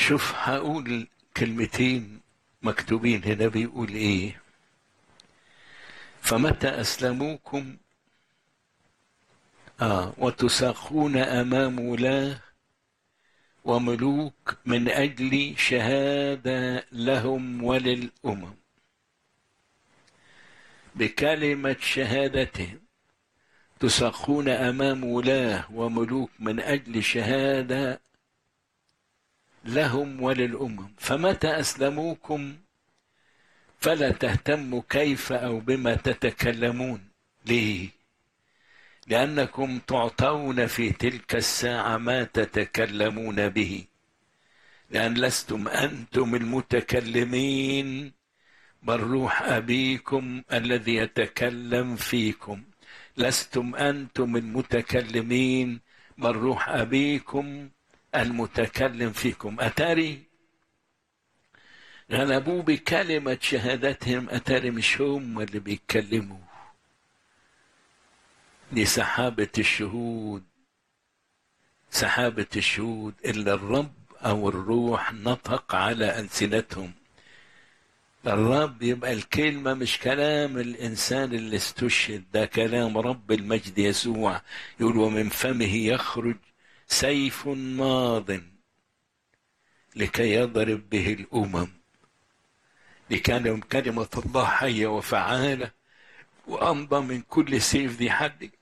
شوف هقول كلمتين مكتوبين هنا بيقول ايه فمتى اسلموكم آه وتساقون امام ولاه وملوك من اجل شهاده لهم وللامم بكلمه شهادتهم تساقون امام ولاه وملوك من اجل شهاده لهم وللامم فمتى اسلموكم فلا تهتموا كيف او بما تتكلمون ليه لانكم تعطون في تلك الساعه ما تتكلمون به لان لستم انتم المتكلمين بل روح ابيكم الذي يتكلم فيكم لستم انتم المتكلمين بل روح ابيكم المتكلم فيكم اتاري غلبوه بكلمة شهادتهم أتاري مش هم اللي بيتكلموا دي سحابة الشهود سحابة الشهود إلا الرب أو الروح نطق على ألسنتهم الرب يبقى الكلمة مش كلام الإنسان اللي استشهد ده كلام رب المجد يسوع يقول ومن فمه يخرج سيف ماض لكي يضرب به الأمم لكان كلمة الله حية وفعالة وأمضى من كل سيف ذي حد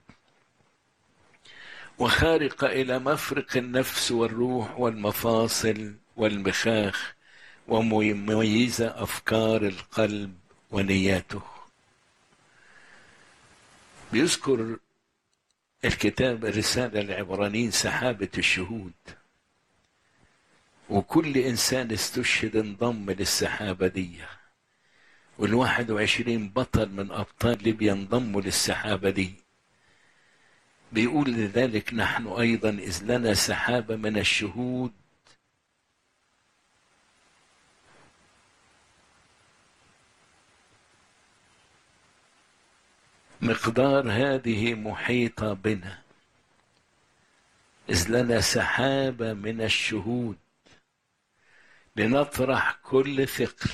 وخارقة إلى مفرق النفس والروح والمفاصل والمخاخ ومميزة أفكار القلب ونياته بيذكر الكتاب الرسالة العبرانيين سحابة الشهود وكل إنسان استشهد انضم للسحابة دي والواحد وعشرين بطل من أبطال ليبيا انضموا للسحابة دي بيقول لذلك نحن أيضا إذ لنا سحابة من الشهود مقدار هذه محيطة بنا إذ لنا سحابة من الشهود لنطرح كل ثقل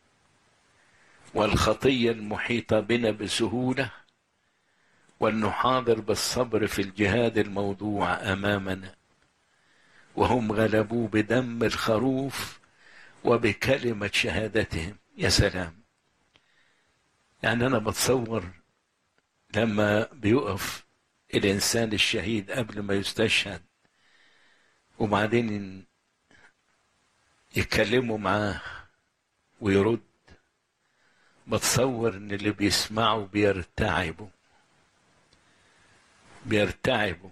والخطية المحيطة بنا بسهولة ولنحاضر بالصبر في الجهاد الموضوع أمامنا وهم غلبوا بدم الخروف وبكلمة شهادتهم يا سلام يعني أنا بتصور لما بيقف الإنسان الشهيد قبل ما يستشهد وبعدين يتكلموا معاه ويرد بتصور ان اللي بيسمعوا بيرتعبوا بيرتعبوا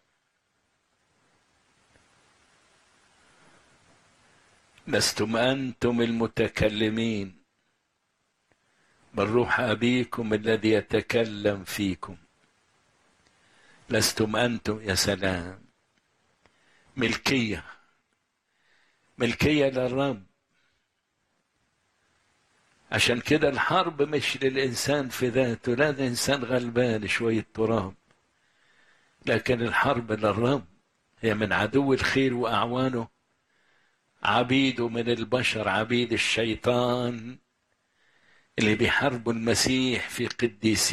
لستم انتم المتكلمين بل روح ابيكم الذي يتكلم فيكم لستم انتم يا سلام ملكيه ملكيه للرب عشان كده الحرب مش للإنسان في ذاته لا ده إنسان غلبان شوية تراب لكن الحرب للرب هي من عدو الخير وأعوانه عبيده من البشر عبيد الشيطان اللي بيحاربوا المسيح في قديسين